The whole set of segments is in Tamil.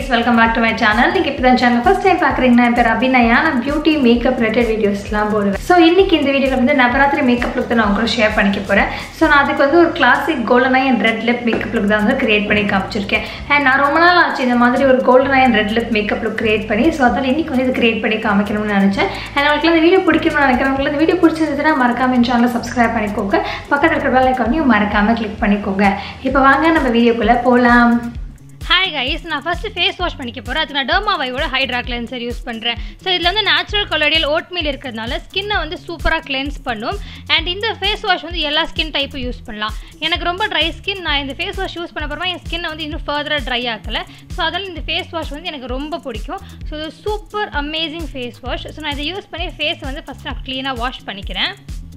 welcome back to my channel நீங்கள் இப்போ தான் சேனல் ஃபஸ்ட் டைம் பார்க்குறீங்கன்னா என் பேர் அபிநயா நான் பியூட்டி மேக்கப் ரிலேட்டட் வீடியோஸ்லாம் போடுவேன் ஸோ இன்னைக்கு இந்த வீடியோவில் வந்து நவராத்திரி மேக்கப் லுக் தான் நான் உங்களுக்கு ஷேர் பண்ணிக்க போகிறேன் ஸோ நான் அதுக்கு வந்து ஒரு classic golden and red lip makeup look தான் வந்து கிரியேட் பண்ணி காமிச்சிருக்கேன் அண்ட் நான் ரொம்ப நாள் ஆச்சு இந்த மாதிரி ஒரு golden and red lip makeup look create பண்ணி ஸோ அதனால் இன்னைக்கு வந்து இது கிரியேட் பண்ணி காமிக்கணும்னு நினச்சேன் அண்ட் உங்களுக்கு இந்த வீடியோ பிடிக்கணும்னு நினைக்கிறவங்களுக்கு இந்த வீடியோ பிடிச்சிருந்ததுன்னா மறக்காம என் சேனலை சப்ஸ்கிரைப் பண்ணிக்கோங்க பக்கத்தில் இருக்கிற பெல் ஐக்கானையும் மறக்காமல் கிளிக் பண்ணிக்கோங்க இப்போ வாங்க நம்ம வீடியோக்குள்ளே போகலாம் ஹாய் கைஸ் நான் ஃபஸ்ட்டு ஃபேஸ் வாஷ் பண்ணிக்க போகிறேன் அதுக்கு நான் டர்மா வைவோட ஹைட்ரா கிளென்சர் யூஸ் பண்ணுறேன் ஸோ இதில் வந்து நேச்சுரல் கொலோடியல் ஓட்மீல் இருக்கிறதுனால ஸ்கின்னை வந்து சூப்பராக கிளென்ஸ் பண்ணும் அண்ட் இந்த ஃபேஸ் வாஷ் வந்து எல்லா ஸ்கின் டைப்பும் யூஸ் பண்ணலாம் எனக்கு ரொம்ப ட்ரை ஸ்கின் நான் இந்த ஃபேஸ் வாஷ் யூஸ் பண்ண போகிறமா என் ஸ்கின்னை வந்து இன்னும் ஃபர்தராக ட்ரை ஆக்கலை ஸோ அதனால் இந்த ஃபேஸ் வாஷ் வந்து எனக்கு ரொம்ப பிடிக்கும் ஸோ இது super amazing face wash so நான் இதை யூஸ் பண்ணி ஃபேஸ் வந்து ஃபஸ்ட் நான் க்ளீனாக வாஷ் பண்ணிக்கிறேன்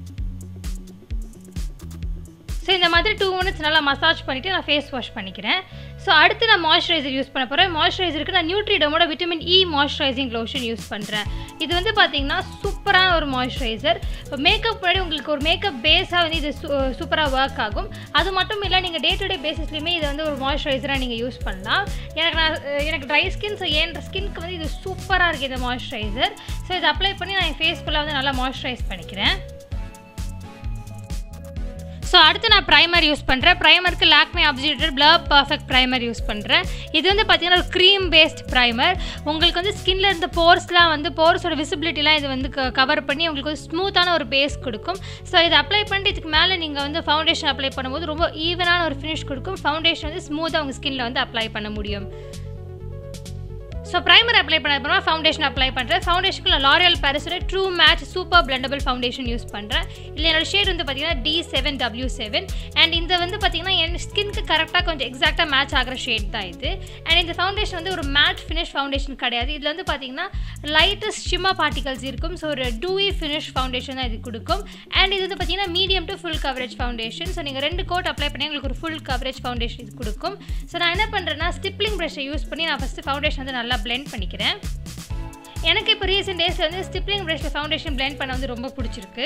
ஸோ இந்த மாதிரி டூ மினிட்ஸ் நல்லா மசாஜ் பண்ணிவிட்டு நான் ஃபேஸ் வாஷ் பண்ணிக்கிறேன் ஸோ அடுத்து நான் மாய்ஸ்சரைசர் யூஸ் பண்ண போகிறேன் மாய்ஸ்சரைசருக்கு நான் நியூட்ரிடமோட vitamin E moisturising lotion use பண்ணுறேன் இது வந்து பார்த்தீங்கன்னா சூப்பரான ஒரு மாய்ஸ்சரைசர் இப்போ மேக்கப் முன்னாடி உங்களுக்கு ஒரு மேக்கப் பேஸாக வந்து இது சூப்பராக ஒர்க் ஆகும் அது மட்டும் இல்லை நீங்கள் டே டு டே பேசிஸ்லையுமே இது வந்து ஒரு மாய்ஸ்சரைசராக நீங்கள் யூஸ் பண்ணலாம் எனக்கு நான் எனக்கு ட்ரை ஸ்கின் ஸோ என் ஸ்கின்க்கு வந்து இது சூப்பராக இருக்குது இந்த மாய்ஸ்சரைசர் ஸோ இதை அப்ளை பண்ணி நான் என் ஃபேஸ் ஃபுல்லாக வந்து நல்லா மாய்ஸ்சரைஸ் பண்ணிக்கிறேன் ஸோ அடுத்து நான் ப்ரைமர் யூஸ் பண்ணுறேன் ப்ரைமருக்கு Lakme absolute blur perfect primer use பண்ணுறேன் இது வந்து பார்த்திங்கன்னா ஒரு க்ரீம் பேஸ்ட் ப்ரைமர் உங்களுக்கு வந்து ஸ்கின்ல இருந்த போர்ஸ்லாம் வந்து போர்ஸோட விசிபிலிட்டிலாம் இது வந்து கவர் பண்ணி உங்களுக்கு வந்து ஸ்மூத்தான ஒரு பேஸ் கொடுக்கும் ஸோ இதை அப்ளை பண்ணிட்டு இதுக்கு மேலே நீங்கள் வந்து ஃபவுண்டேஷன் அப்ளை பண்ணும்போது ரொம்ப ஈவனான ஒரு ஃபினிஷ் கொடுக்கும் ஃபவுண்டேஷன் வந்து ஸ்மூத்தாக உங்கள் ஸ்கின்ல வந்து அப்ளை பண்ண முடியும் ஸோ ப்ரைமர் அப்ளை பண்ண அப்புறமா ஃபவுண்டேஷன் அப்ளை பண்ணுறேன் ஃபவுண்டேஷனுக்கு நான் லாரியல் பாரிஸோட true match super blendable foundation use பண்ணுறேன் இல்லை என்னோட ஷேட் வந்து பார்த்தீங்கன்னா D seven W seven and இந்த வந்து பார்த்தீங்கன்னா என் ஸ்கின்க்கு கரெக்டாக கொஞ்சம் எக்ஸாக்டாக மேட்ச் ஆகிற ஷேட் தான் இது அண்ட் இந்த ஃபவுண்டேஷன் வந்து ஒரு மேட் ஃபினிஷ் ஃபவுண்டேஷன் கிடையாது இதில் வந்து பார்த்தீங்கன்னா லைட்டஸ்ட் ஷிம்மா பார்ட்டிகல்ஸ் இருக்கும் ஸோ ஒரு டூஇ ஃபினிஷ் ஃபவுண்டேஷன் தான் இது கொடுக்கும் அண்ட் இது வந்து பார்த்தீங்கன்னா medium to full coverage foundation so நீங்கள் ரெண்டு கோட் அப்ளை பண்ணி உங்களுக்கு ஒரு ஃபுல் கவரேஜ் ஃபவுண்டேஷன் இது கொடுக்கும் ஸோ நான் என்ன பண்ணுறேன்னா ஸ்டிப்லிங் ப்ரஷை யூஸ் பண்ணி நான் ஃபஸ்ட்டு ஃபவுண்டேஷன் வந்து நல்லா பிளெண்ட் பண்ணிக்கிறேன் எனக்கு இப்போ ரீசெண்ட் டேஸில் வந்து ஸ்டிப்லிங் ப்ரஷில் ஃபவுண்டேஷன் பிளெண்ட் பண்ண வந்து ரொம்ப பிடிச்சிருக்கு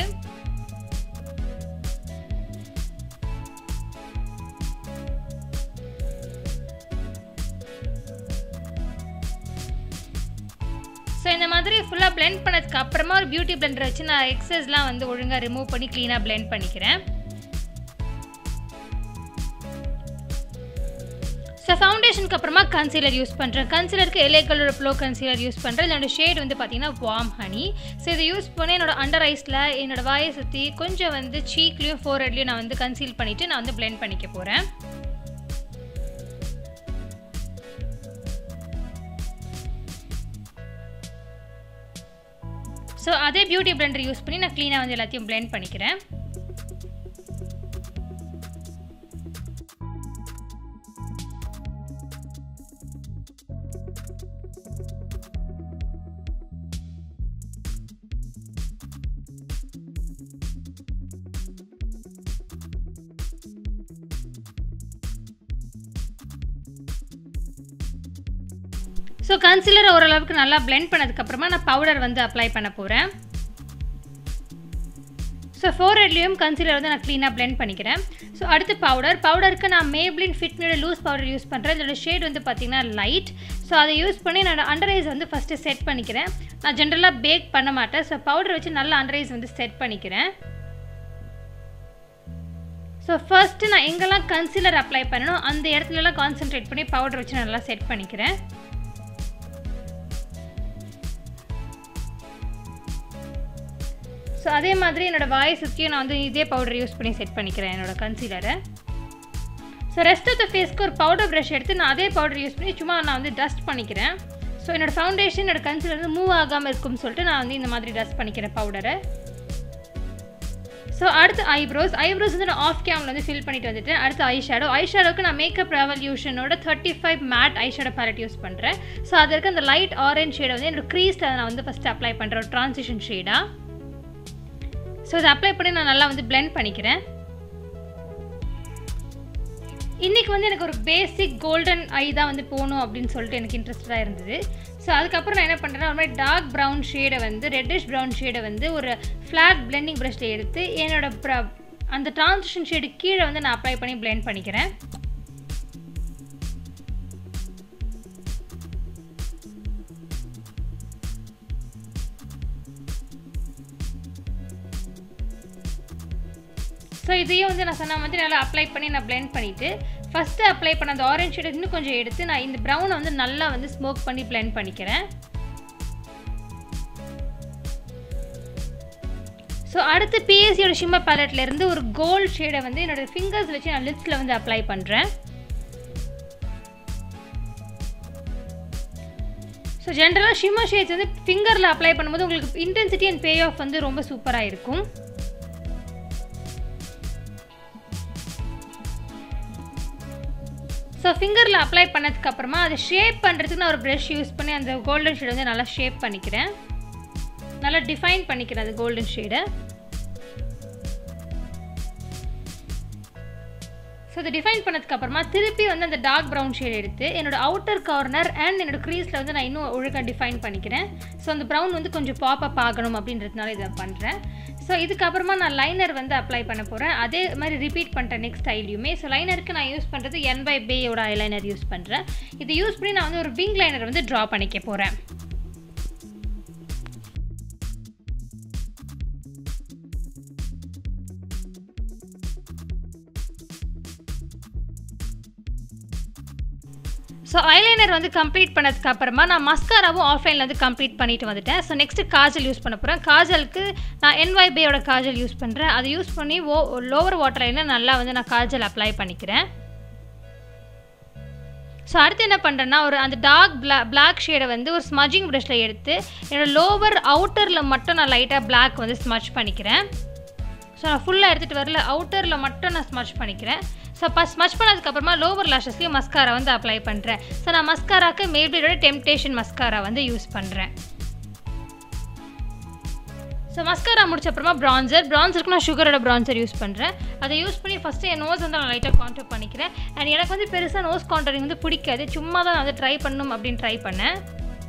ஸோ இந்த மாதிரி ஃபுல்லாக பிளெண்ட் பண்ணதுக்கு அப்புறமா ஒரு பியூட்டி பிளெண்டர் வச்சு நான் எக்ஸஸ்லாம் வந்து ஒழுங்காக ரிமூவ் பண்ணி க்ளீனாக பிளெண்ட் பண்ணிக்கிறேன் ஸோ ஃபவுண்டேஷனுக்கு அப்புறமா கன்சீலர் யூஸ் பண்ணுறேன் கன்சீலருக்கு Elle colour blow concealer use பண்ணுறேன் என்னோட ஷேட் வந்து பார்த்தீங்கன்னா வார்ம் ஹனி ஸோ இதை யூஸ் பண்ணி என்னோட அண்டர் ஐஸில் என்னோட வாயை சுற்றி கொஞ்சம் வந்து சீக்லேயும் ஃபோர் ஹெட்லேயும் நான் வந்து கன்சீல் பண்ணிவிட்டு நான் வந்து பிளெண்ட் பண்ணிக்க போகிறேன் ஸோ அதே பியூட்டி பிளெண்டர் யூஸ் பண்ணி நான் க்ளீனாக வந்து எல்லாத்தையும் பிளெண்ட் பண்ணிக்கிறேன் ஸோ கன்சிலர் ஓரளவுக்கு நல்லா பிளெண்ட் பண்ணதுக்கப்புறமா நான் பவுடர் வந்து அப்ளை பண்ண போகிறேன் ஸோ ஃபோர் ஹெட்லேயும் கன்சிலர் வந்து நான் க்ளீனாக பிளெண்ட் பண்ணிக்கிறேன் ஸோ அடுத்து பவுடர் பவுடருக்கு நான் மேப்ளின் ஃபிட்மியோட லூஸ் பவுடர் யூஸ் பண்ணுறேன் இதோட ஷேட் வந்து பார்த்திங்கன்னா லைட் ஸோ அதை யூஸ் பண்ணி நான் அண்டர் ஐஸ் வந்து ஃபஸ்ட்டு செட் பண்ணிக்கிறேன் நான் ஜென்ரலாக பேக் பண்ண மாட்டேன் ஸோ பவுடர் வச்சு நல்லா அண்டர் ஐஸ் வந்து செட் பண்ணிக்கிறேன் ஸோ ஃபர்ஸ்ட்டு நான் எங்கெல்லாம் கன்சிலர் அப்ளை பண்ணணும் அந்த இடத்துலலாம் கான்சென்ட்ரேட் பண்ணி பவுடர் வச்சு நல்லா செட் பண்ணிக்கிறேன் ஸோ அதே மாதிரி என்னோடய வாய் சுற்றியும் நான் வந்து இதே பவுடர் யூஸ் பண்ணி செட் பண்ணிக்கிறேன் என்னோடய கன்சீலரை ஸோ ரெஸ்ட் ஆஃப் த ஃபேஸ்க்கு ஒரு பவுடர் ப்ரஷ் எடுத்து நான் அதே பவுடர் யூஸ் பண்ணி சும்மா நான் வந்து டஸ்ட் பண்ணிக்கிறேன் ஸோ என்னோடய ஃபவுண்டேஷன் என்னோடய கன்சீலர் வந்து மூவ் ஆகாமல் இருக்கும்னு சொல்லிட்டு நான் வந்து இந்த மாதிரி டஸ்ட் பண்ணிக்கிறேன் பவுடரை ஸோ அடுத்து ஐப்ரோஸ் ஐப்ரோஸ் வந்து நான் ஆஃப் கேமில் வந்து ஃபில் பண்ணிட்டு வந்துட்டேன் அடுத்து ஐ ஷேடோ ஐ ஷேடோக்கு நான் மேக்கப் ரெவல்யூஷனோட thirty five matte eye shadow palette use பண்ணுறேன் ஸோ அதற்கு அந்த லைட் ஆரஞ்ச் ஷேடை வந்து என்னோட க்ரீஸில் நான் வந்து ஃபஸ்ட்டு அப்ளை பண்ணுறேன் ஒரு ட்ரான்சிஷன் ஷேடாக ஸோ இதை அப்ளை பண்ணி நான் நல்லா வந்து பிளெண்ட் பண்ணிக்கிறேன் இன்றைக்கி வந்து எனக்கு ஒரு பேசிக் கோல்டன் ஐ தான் வந்து போகணும் அப்படின்னு சொல்லிட்டு எனக்கு இன்ட்ரெஸ்டாக இருந்தது ஸோ அதுக்கப்புறம் நான் என்ன பண்ணுறேன்னா ஒரு மாதிரி டார்க் ப்ரௌன் ஷேடை வந்து ரெட்டிஷ் ப்ரௌன் ஷேடை வந்து ஒரு ஃப்ளாட் பிளெண்டிங் ப்ரஷில் எடுத்து என்னோட அந்த ட்ரான்சிஷன் ஷேடு கீழே வந்து நான் அப்ளை பண்ணி பிளெண்ட் பண்ணிக்கிறேன் இதையும் வந்து நான் சொன்ன மாதிரி நல்லா அப்ளை பண்ணி நான் blend பண்ணிவிட்டு ஃபஸ்ட்டு அப்ளை பண்ண அந்த ஆரஞ்சு ஷேட் இன்னும் கொஞ்சம் எடுத்து நான் இந்த ப்ரௌனை வந்து நல்லா வந்து ஸ்மோக் பண்ணி blend பண்ணிக்கிறேன் ஸோ அடுத்து பிஎஸ்சியோட ஷிம்மர் பேலட்ல இருந்து ஒரு கோல்ட் ஷேடை வந்து என்னோட ஃபிங்கர்ஸ் வச்சு நான் லிப்ஸில் வந்து அப்ளை பண்ணுறேன் ஸோ ஜென்ரலாக ஷிம்மர் ஷேட்ஸ் வந்து ஃபிங்கரில் அப்ளை பண்ணும்போது உங்களுக்கு இன்டென்சிட்டி அண்ட் பே ஆஃப் வந்து ரொம்ப சூப்பராக இருக்கும் ஸோ ஃபிங்கரில் அப்ளை பண்ணதுக்கு அப்புறமா அதை ஷேப் பண்ணுறதுக்கு நான் ஒரு ப்ரஷ் யூஸ் பண்ணி அந்த கோல்டன் ஷேட் வந்து நல்லா ஷேப் பண்ணிக்கிறேன் நல்லா டிஃபைன் பண்ணிக்கிறேன் அது கோல்டன் ஷேடை ஸோ இதை டிஃபைன் பண்ணதுக்கு அப்புறமா திருப்பி வந்து அந்த டார்க் ப்ரௌன் ஷேட் எடுத்து என்னோட அவுட்டர் கார்னர் அண்ட் என்னோட க்ரீஸில் வந்து நான் இன்னும் ஒழுங்காக டிஃபைன் பண்ணிக்கிறேன் ஸோ அந்த ப்ரௌன் வந்து கொஞ்சம் பாப்பப் ஆகணும் அப்படின்றதுனால இதை பண்ணுறேன் ஸோ இதுக்கப்புறமா நான் லைனர் வந்து அப்ளை பண்ண போகிறேன் அதே மாதிரி ரிப்பீட் பண்ணுறேன் நெக்ஸ்ட் ஸ்டைலையுமே ஸோ லைனருக்கு நான் யூஸ் பண்ணுறது என் பை பேயோட ஐலைனர் யூஸ் பண்ணுறேன் இதை யூஸ் பண்ணி நான் வந்து ஒரு விங் லைனர் வந்து ட்ரா பண்ணிக்க போகிறேன் ஸோ ஐலைனர் வந்து கம்ப்ளீட் பண்ணதுக்கு அப்புறமா நான் மஸ்காராவும் ஆஃப்லைனில் வந்து கம்ப்ளீட் பண்ணிட்டு வந்துட்டேன் ஸோ நெக்ஸ்ட்டு காஜல் யூஸ் பண்ண போகிறேன் காஜலுக்கு நான் என்ஒய்பேயோட காஜல் யூஸ் பண்ணுறேன் அதை யூஸ் பண்ணி ஓ லோவர் வாட்டர் லைனில் நல்லா வந்து நான் காஜல் அப்ளை பண்ணிக்கிறேன் ஸோ அடுத்து என்ன பண்ணுறேன்னா ஒரு அந்த டார்க் பிளா பிளாக் ஷேடை வந்து ஒரு ஸ்மஜிங் ப்ரஷில் எடுத்து என்னோடய லோவர் அவுட்டரில் மட்டும் நான் லைட்டாக பிளாக் வந்து ஸ்மச் பண்ணிக்கிறேன் ஸோ நான் ஃபுல்லாக எடுத்துகிட்டு வரல அவுட்டரில் மட்டும் நான் ஸ்மச் பண்ணிக்கிறேன் ஸோ இப்போ ஸ்மச் பண்ணதுக்கப்புறமா லோவர் லாஷஸ்லேயும் மஸ்காரா வந்து அப்ளை பண்ணுறேன் ஸோ நான் மஸ்காராக்கு மேபிளோட டெம்டேஷன் மஸ்காரா வந்து யூஸ் பண்ணுறேன் ஸோ மஸ்காரா முடிச்ச அப்புறமா ப்ரான்சர் ப்ரான்சருக்கு நான் சுகரோட ப்ரான்சர் யூஸ் பண்ணுறேன் அதை யூஸ் பண்ணி ஃபஸ்ட்டு என் நோஸ் வந்து நான் லைட்டாக கான்டர் பண்ணிக்கிறேன் அண்ட் எனக்கு வந்து பெருசாக நோஸ் கான்டரிங் வந்து பிடிக்காது சும்மா தான் நான் வந்து ட்ரை பண்ணணும் அப்படின்னு ட்ரை பண்ணேன்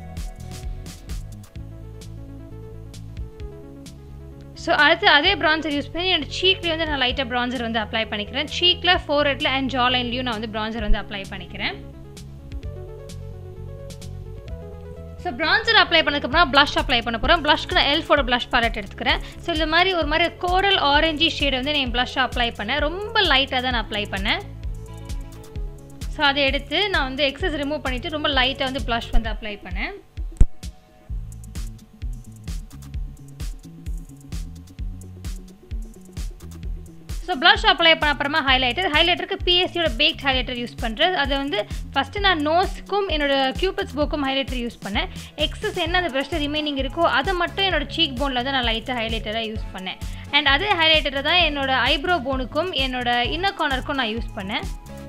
ஸோ அடுத்து அதே ப்ரான்சர் யூஸ் பண்ணி என்னோட சீக்லேயே வந்து நான் லைட்டாக ப்ரான்சர் வந்து அப்ளை பண்ணிக்கிறேன் சீக்கில் ஃபோர் ஹெட்டில் அண்ட் ஜா லைன்லேயும் நான் வந்து ப்ரான்சர் வந்து அப்ளை பண்ணிக்கிறேன் ஸோ ப்ரான்சர் அப்ளை பண்ணதுக்கப்புறம் ப்ளஷ் அப்ளை பண்ண போகிறேன் ப்ளஷ்க்கு நான் எல்ஃபோட ப்ளஷ் பேலட் எடுத்துக்கிறேன் ஸோ இந்த மாதிரி ஒரு மாதிரி கோரல் ஆரஞ்சி ஷேடை வந்து நான் ப்ளஷ் அப்ளை பண்ணேன் ரொம்ப லைட்டாக தான் நான் அப்ளை பண்ணேன் ஸோ அதை எடுத்து நான் வந்து எக்ஸஸ் ரிமூவ் பண்ணிவிட்டு ரொம்ப லைட்டாக வந்து ப்ளஷ் வந்து அப்ளை பண்ணேன் ஸோ ப்ளஷ் அப்ளை பண்ண அப்புறமா ஹைலைட்டர் ஹைலைட்டருக்கு பிஎஸ்சியோட பேக்ட் ஹைலைட்டர் யூஸ் பண்ணுறது அதை வந்து ஃபஸ்ட்டு நான் நோஸ்க்கும் என்னோட கியூபிட்ஸ் போக்கும் ஹைலைட்டர் யூஸ் பண்ணேன் எக்ஸஸ் என்ன அந்த ப்ரஷ் ரிமைனிங் இருக்கோ அதை மட்டும் என்னோட சீக் போனில் வந்து நான் லைட்டாக ஹைலைட்டராக யூஸ் பண்ணேன் அண்ட் அதே ஹைலைட்டரை தான் என்னோட ஐப்ரோ போனுக்கும் என்னோட இன்னர் கார்னருக்கும் நான் யூஸ் பண்ணேன்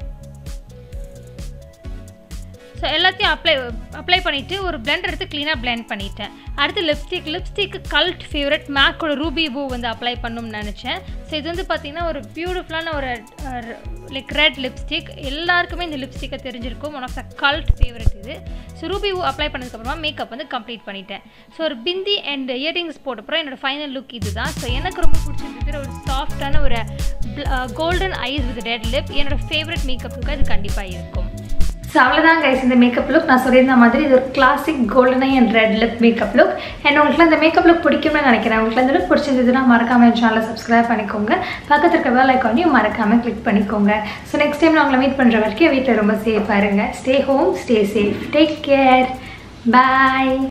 ஸோ எல்லாத்தையும் அப்ளை அப்ளை பண்ணிவிட்டு ஒரு பிளெண்ட் எடுத்து க்ளீனாக பிளெண்ட் பண்ணிட்டேன் அடுத்து லிப்ஸ்டிக் லிப்ஸ்டிக்கு கல்ட் ஃபேவரட் மேக்கோட ரூபி பூ வந்து அப்ளை பண்ணணும்னு நினச்சேன் ஸோ இது வந்து பார்த்திங்கன்னா ஒரு பியூட்டிஃபுல்லான ஒரு லைக் ரெட் லிப்ஸ்டிக் எல்லாருக்குமே இந்த லிப்ஸ்டிக்கை தெரிஞ்சிருக்கும் one of the cult favourite இது ஸோ ரூபி பூ அப்ளை பண்ணதுக்கப்புறமா மேக்கப் வந்து கம்ப்ளீட் பண்ணிட்டேன் ஸோ ஒரு பிந்தி அண்ட் இயரிங்ஸ் போட்டப்புறம் என்னோட ஃபைனல் லுக் இது தான் ஸோ எனக்கு ரொம்ப பிடிச்சிருந்தது ஒரு சாஃப்டான ஒரு golden eyes with red lip என்னோட ஃபேவரட் மேக்கப் லுக்காக இது கண்டிப்பாக இருக்கும் ஸோ அவ்வளோதான் கைஸ் இந்த மேக்கப் லுக் நான் சொல்லியிருந்த மாதிரி இது ஒரு classic golden and red lip makeup look and உங்களுக்கு இந்த மேக்கப் லுக் பிடிக்கும்னு நினைக்கிறேன் உங்களுக்கு இந்த லுக் பிடிச்சிருந்ததுன்னா மறக்காம என் சேனலை சப்ஸ்கிரைப் பண்ணிக்கோங்க பக்கத்தில் இருக்க வேலை ஐக்கானையும் மறக்காமல் கிளிக் பண்ணிக்கோங்க ஸோ நெக்ஸ்ட் டைம் நான் உங்களை மீட் பண்ணுற வரைக்கும் வீட்டில் ரொம்ப சேஃபாக இருங்க stay home stay safe take care பாய்